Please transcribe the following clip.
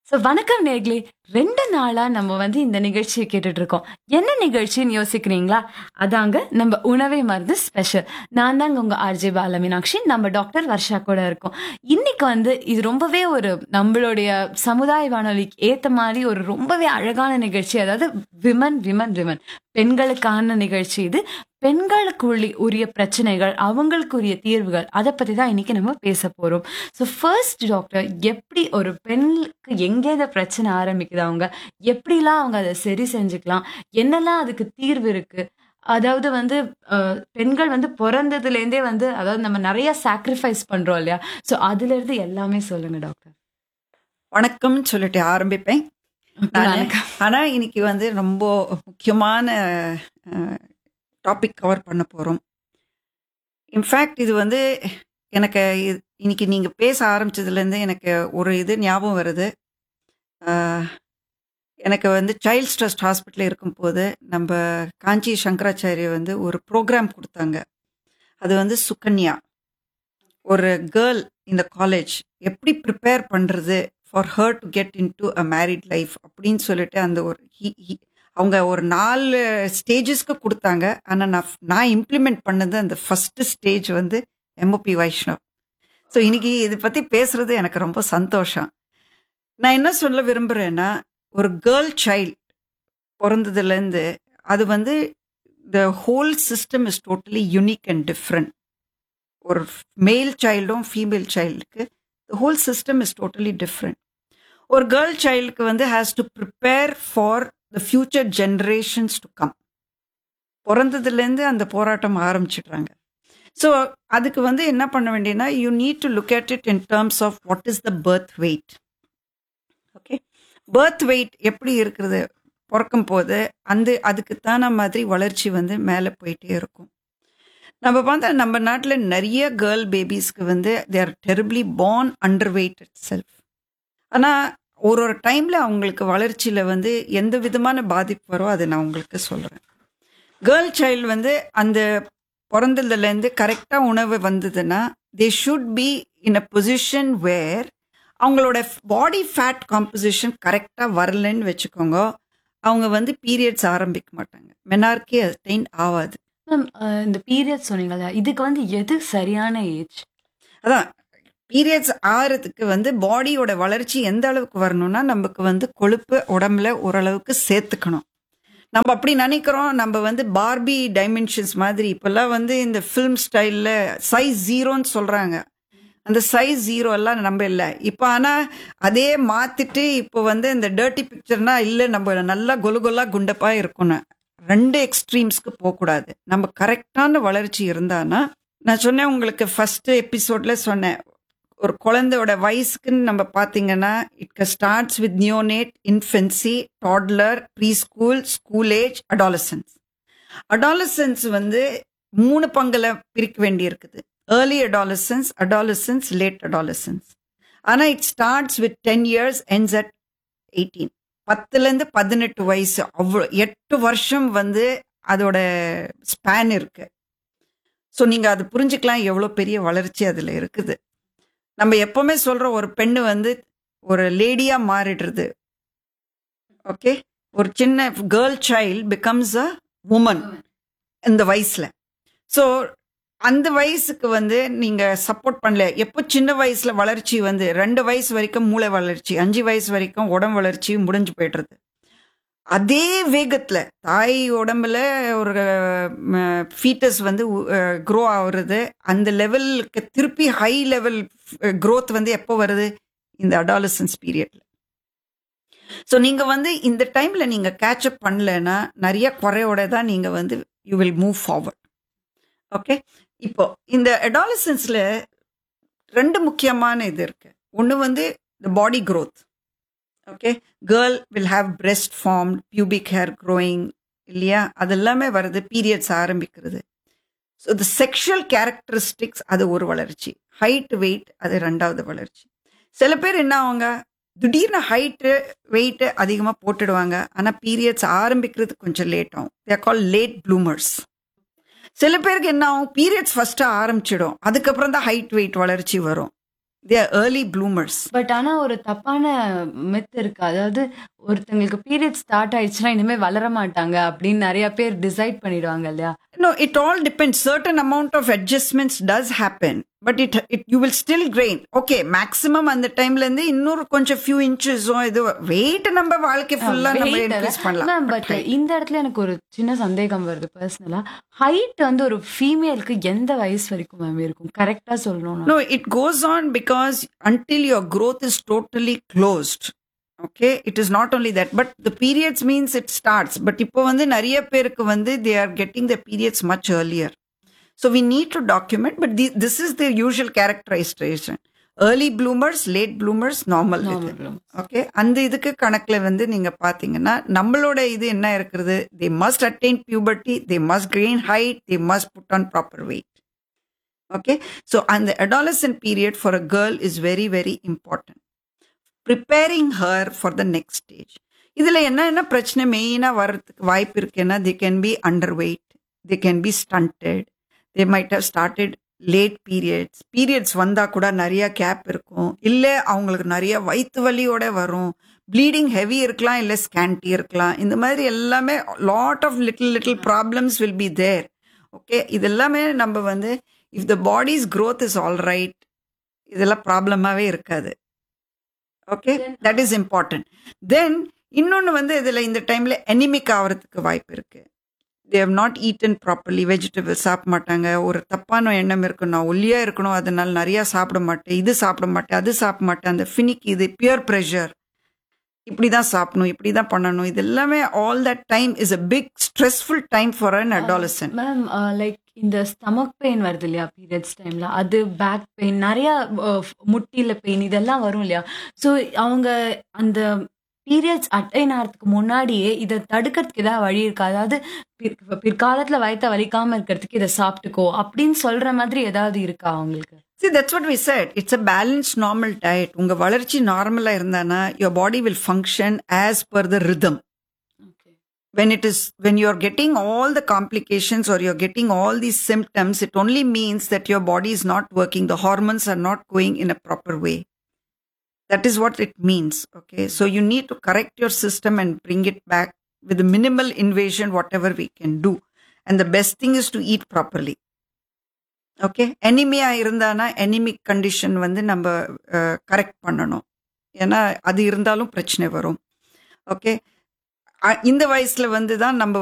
So வணக்கம் நேர்களே ரெண்டு நாளா நம்ம வந்து இந்த நிகழ்ச்சியை கேட்டுட்டு இருக்கோம் என்ன நிகழ்ச்சின்னு யோசிக்கிறீங்களா அதாங்க நம்ம உணவை மருந்து ஸ்பெஷல் நான் தாங்க உங்க ஆர்ஜே பால மீனாட்சி நம்ம டாக்டர் வர்ஷா கூட இருக்கோம் இன்னைக்கு வந்து இது ரொம்பவே ஒரு நம்மளுடைய சமுதாய வானொலிக்கு ஏத்த மாதிரி ஒரு ரொம்பவே அழகான நிகழ்ச்சி அதாவது விமன் விமன் விமன் பெண்களுக்கான நிகழ்ச்சி இது பெண்களுக்கு உள்ளி உரிய பிரச்சனைகள் அவங்களுக்கு உரிய தீர்வுகள் அதை பத்தி தான் இன்னைக்கு நம்ம பேச போறோம் ஸோ ஃபர்ஸ்ட் டாக்டர் எப்படி ஒரு பெண்ணுக்கு எங்கே இந்த பிரச்சனை ஆரம்பிக்குது அவங்க எப்படிலாம் அவங்க அதை சரி செஞ்சுக்கலாம் என்னெல்லாம் அதுக்கு தீர்வு இருக்கு அதாவது வந்து அஹ், பெண்கள் வந்து பிறந்ததுலேருந்தே வந்து அதாவது நம்ம நிறைய சாக்ரிஃபைஸ் பண்றோம் இல்லையா ஸோ அதுல இருந்து எல்லாமே சொல்லுங்க டாக்டர் வணக்கம்னு சொல்லிட்டு ஆரம்பிப்பேன் நானு. வணக்கம். ஆனா இன்னைக்கு வந்து ரொம்ப முக்கியமான டாபிக் கவர் பண்ண போறோம் இன்ஃபேக்ட் இது வந்து எனக்கு இது- இன்னைக்கு நீங்க பேச ஆரம்பிச்சதுலேருந்து எனக்கு ஒரு இது ஞாபகம் வருது அஹ், எனக்கு வந்து சைல்ட் ட்ரஸ்ட் ஹாஸ்பிட்டல் இருக்கும்போது நம்ம காஞ்சி சங்கராச்சாரிய வந்து ஒரு ப்ரோக்ராம் கொடுத்தாங்க அது வந்து சுகன்யா ஒரு கேர்ள் இந்த காலேஜ் எப்படி ப்ரிப்பேர் பண்ணுறது for her to get in to a married life அப்படின்னு சொல்லிட்டு அந்த ஒரு he- he- அவங்க ஒரு நாலு ஸ்டேஜஸ்க்கு கொடுத்தாங்க ஆனால் நான் நான் இம்ப்ளிமெண்ட் பண்ணது அந்த ஃபர்ஸ்ட் ஸ்டேஜ் வந்து எம்ஓபி வைஷ்ணவ் ஸோ இன்னைக்கு இதை பற்றி பேசுறது எனக்கு ரொம்ப சந்தோஷம் நான் என்ன சொல்ல விரும்புகிறேன்னா ஒரு கேர்ள் சைல்ட் பிறந்ததுலேருந்து அது வந்து the whole system is totally unique and different ஒரு மேல் சைல்டும் ஃபீமேல் சைல்டுக்கு the whole system is totally different ஒரு கேர்ள் சைல்டுக்கு வந்து has to prepare for the future generations to come பிறந்ததுலேருந்து அந்த போராட்டம் ஆரம்பிச்சிடுறாங்க ஸோ அதுக்கு வந்து என்ன பண்ண வேண்டியனா you need to look at it in terms of what is the birth weight okay birth weight எப்படி இருக்கிறது பிறக்கும் போது அந்த அதுக்குத்தான மாதிரி வளர்ச்சி வந்து மேலே போயிட்டே இருக்கும் நம்ம பார்த்தா நம்ம நாட்டில் நிறைய கேர்ள் பேபிஸ்க்கு வந்து they're terribly born under weight itself ஆனால் ஒரு ஒரு டைமில் அவங்களுக்கு வளர்ச்சியில் வந்து எந்த விதமான பாதிப்பு வரும் அதை நான் உங்களுக்கு சொல்கிறேன் கேர்ள் சைல்டு வந்து அந்த பிறந்ததுலேருந்து கரெக்டாக உணவு வந்ததுன்னா they should be in a position where அவங்களோட பாடி ஃபேட் காம்போசிஷன் கரெக்டாக வரலன்னு வச்சுக்கோங்க அவங்க வந்து பீரியட்ஸ் ஆரம்பிக்க மாட்டாங்க மெனார்க்கே அட்டைன் ஆகாது மேம் இந்த பீரியட் சொன்னீங்களா இதுக்கு வந்து எது சரியான ஏஜ் அதான் பீரியட்ஸ் ஆகிறதுக்கு வந்து பாடியோட வளர்ச்சி எந்த அளவுக்கு வரணும்னா நமக்கு வந்து கொழுப்பு உடம்புல ஓரளவுக்கு சேர்த்துக்கணும் நம்ம அப்படி நினைக்கிறோம் நம்ம வந்து பார்பி டைமென்ஷன்ஸ் மாதிரி இப்போல்லாம் வந்து இந்த ஃபிலிம் ஸ்டைலில் சைஸ் ஜீரோன்னு சொல்கிறாங்க அந்த சைஸ் ஜீரோ எல்லாம் நம்ம இல்லை இப்போ ஆனால் அதே மாற்றிட்டு இப்போ வந்து இந்த டர்ட்டி பிக்சர்னா இல்லை நம்ம நல்லா கொலு கொலா குண்டப்பா இருக்கணும் ரெண்டு எக்ஸ்ட்ரீம்ஸ்க்கு போகக்கூடாது நம்ம கரெக்டான வளர்ச்சி இருந்தானா நான் சொன்னேன் உங்களுக்கு ஃபர்ஸ்ட் எபிசோட்ல சொன்னேன் ஒரு குழந்தையோட வயசுக்குன்னு நம்ம பார்த்தீங்கன்னா it starts with neonate infancy toddler preschool school age adolescence adolescence வந்து மூணு பங்குல பிரிக்க வேண்டி இருக்குது early adolescence adolescence late adolescence ஆனால் it starts with ten years ends at eighteen பத்துலேருந்து பதினெட்டு வயசு அவ்வளோ எட்டு வருஷம் வந்து அதோட ஸ்பேன் இருக்கு ஸோ நீங்கள் அது புரிஞ்சுக்கலாம் எவ்வளோ பெரிய வளர்ச்சி அதில் இருக்குது நம்ம எப்பவுமே சொல்கிறோம் ஒரு பெண்ணு வந்து ஒரு லேடியாக மாறிடுறது ஓகே ஒரு சின்ன girl child becomes a woman இந்த வயசில் ஸோ அந்த வயசுக்கு வந்து நீங்கள் சப்போர்ட் பண்ணல எப்போ சின்ன வயசுல வளர்ச்சி வந்து ரெண்டு வயசு வரைக்கும் மூளை வளர்ச்சி அஞ்சு வயசு வரைக்கும் உடம்பு வளர்ச்சி முடிஞ்சு போயிடுறது அதே வேகத்தில் தாய் உடம்புல ஒரு ஃபீட்டஸ் வந்து க்ரோ ஆகுறது அந்த லெவலுக்கு திருப்பி ஹை லெவல் growth வந்து எப்போ வருது இந்த அடாலசன்ஸ் பீரியட்ல ஸோ நீங்கள் வந்து இந்த டைமில் நீங்கள் கேட்சப் பண்ணலைன்னா நிறைய குறையோட தான் நீங்கள் வந்து you will move forward okay இப்போ இந்த அடாலசன்ஸில் ரெண்டு முக்கியமான இது இருக்கு ஒன்று வந்து the body growth okay girl will have breast form pubic hair growing இல்லையா அது எல்லாமே வருது பீரியட்ஸ் ஆரம்பிக்கிறது ஸோ த செக்ஷுவல் கேரக்டரிஸ்டிக்ஸ் அது ஒரு வளர்ச்சி ஹைட் வெயிட் அது ரெண்டாவது வளர்ச்சி சில பேர் என்ன ஆவாங்க திடீர்னு ஹைட்டு வெயிட்டு அதிகமாக போட்டுடுவாங்க ஆனால் பீரியட்ஸ் ஆரம்பிக்கிறது கொஞ்சம் லேட் ஆகும் தேர் கால் லேட் ப்ளூமர்ஸ் சில பேருக்கு என்ன ஆகும் பீரியட்ஸ் ஃபர்ஸ்ட் ஆரம்பிச்சிடும் அதுக்கப்புறம் தான் ஹைட் வெயிட் வளர்ச்சி வரும் they are early bloomers but ஆனா ஒரு தப்பான மித் இருக்கு அதாவது ஒருத்தங்களுக்கு பீரியட் ஸ்டார்ட் ஆயிடுச்சுன்னா இனிமே வளர மாட்டாங்க அப்படின்னு நிறைய பேர் டிசைட் பண்ணிடுவாங்க இல்லையா No, it all depends. Certain amount of adjustments does happen, but it, it you will still gain. Okay, maximum அந்த டைம்ல இருந்து இன்னொரு கொஞ்சம் few inches இது வெயிட் நம்ம வாழ்க்கை ஃபுல்லா நம்ம இன்க்ரீஸ் பண்ணலாம் பட் இந்த இடத்துல எனக்கு ஒரு சின்ன சந்தேகம் வருது பர்சனலா ஹைட் வந்து ஒரு ஃபீமேலுக்கு எந்த வயசு வரைக்கும் மேம் இருக்கும் கரெக்டா சொல்லணும் No, it goes on because until your growth is totally closed. Okay, it is not only that, but the periods means it starts. But இப்போ வந்து நிறைய பேருக்கு வந்து they are getting the periods much earlier. So we need to document, but the, this is the usual characterization. Early bloomers, late bloomers, normal. இது. Okay அந்த இதுக்கு கணக்குல வந்து நீங்க பாத்தீங்கன்னா நம்மளோட இது என்ன இருக்கிறது they must attain puberty they must gain height they must put on proper weight okay so அந்த adolescent period for a girl is very very important preparing her for the next stage இதுல என்ன என்ன பிரச்சனை மெயினா வர்றதுக்கு வாய்ப்பு இருக்குன்னா they can be under weight they can be stunted they might have started late periods periods வந்தா கூட நிறைய கேப் இருக்கும் இல்ல அவங்களுக்கு நிறைய வயிற்று வலியோட வரும் ப்ளீடிங் ஹெவி இருக்கலாம் இல்ல ஸ்கேன்டி இருக்கலாம் இந்த மாதிரி எல்லாமே lot of little little problems will be there okay இது எல்லாமே நம்ம வந்து if the body's growth is all right இதெல்லாம் ப்ராப்ளமாவே இருக்காது okay that is important then இன்னொன்று வந்து இதில் இந்த டைமில் எனிமிக் ஆகிறதுக்கு வாய்ப்பு இருக்கு they have not eaten properly vegetable சாப்பிட மாட்டாங்க ஒரு தப்பான எண்ணம் இருக்கும் நான் ஒல்லியாக இருக்கணும் அதனால நிறையா சாப்பிட மாட்டேன் இது சாப்பிட மாட்டேன் அது சாப்பிட மாட்டேன் அந்த ஃபினிக் இது பியர் ப்ரெஷர் இப்படி தான் சாப்பிடணும் இப்படி தான் பண்ணணும் இது எல்லாமே all that time is a big stressful time for an adolescent ma'am like இந்த ஸ்டமக் பெயின் வருது இல்லையா பீரியட்ஸ் டைம்ல அது பேக் பெயின் நிறைய அஹ், முட்டில பெயின் இதெல்லாம் வரும் இல்லையா ஸோ அவங்க அந்த பீரியட்ஸ் அட்டைன் ஆகிறதுக்கு முன்னாடியே இதை தடுக்கிறதுக்கு ஏதாவது வழி இருக்கா அதாவது பிற்- பிற்காலத்துல வயித்த வலிக்காம இருக்கிறதுக்கு இதை சாப்பிட்டுக்கோ அப்படின்னு சொல்ற மாதிரி ஏதாவது இருக்கா அவங்களுக்கு See, that's what we said. It's a balanced normal diet. உங்க வளர்ச்சி நார்மலா இருந்தானா your body will function as per the rhythm. When it is when you're getting all the complications or you're getting all these symptoms, it only means that your body is not working. The hormones are not going in a proper way. That is what it means. Okay. So you need to correct your system and bring it back with minimal invasion, whatever we can do. And the best thing is to eat properly. Okay anemia இருந்தானா anemic condition வந்து நம்ம correct பண்ணணும் ஏன்னா அது இருந்தாலும் பிரச்சனை வரும் okay இந்த வயசுல வந்து தான் நம்ம